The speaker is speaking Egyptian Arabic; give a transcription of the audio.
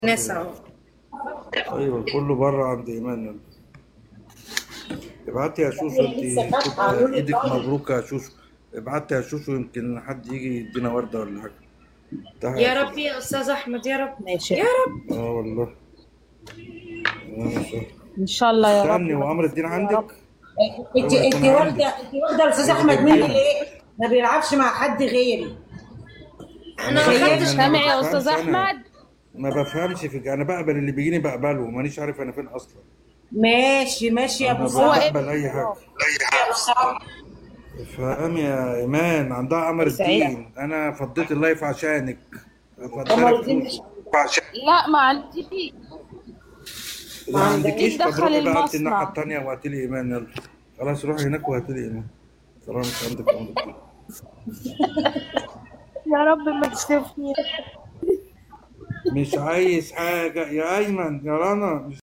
ناس اهو ايوه كله بره عند ايمان يلا. ابعتي يا شوشو انت تبقى ايدك مبروكه يا شوشو ابعتي يا شوشو يمكن حد يجي يدينا ورده ولا حاجه تعالى يا رب يا استاذ احمد يا رب ماشي يا رب اه والله ماشي. ان شاء الله يا رب استني وعمر الدين عندك انت هو انت يكون والده عندك. انت والده الاستاذ احمد مني ليه؟ ما بيلعبش مع حد غيري انا ما بفهم- خدتش أنا ما سامع يا بفهمش استاذ أنا. احمد ما بفهمش في انا بقبل اللي بيجيني بقبله مانيش عارف انا فين اصلا ماشي ماشي يا ابو انا صالح بقبل اي حاجه يا ابو صالح فاهم يا ايمان عندها عمر سعيدة. الدين انا فضيت اللايف عشانك عمر افضلك الدين شوشو عشان لا ما عنديش اذا ما عندكيش دخل طب روحي بقى انت المصنع. الناحيه الثانيه وهاتي لي ايمان يلا خلاص روحي هناك وهاتي لي ايمان طالما مش عندك عمر الدين يا رب ما تشوفني مش عايز حاجه يا ايمن يا رنا مش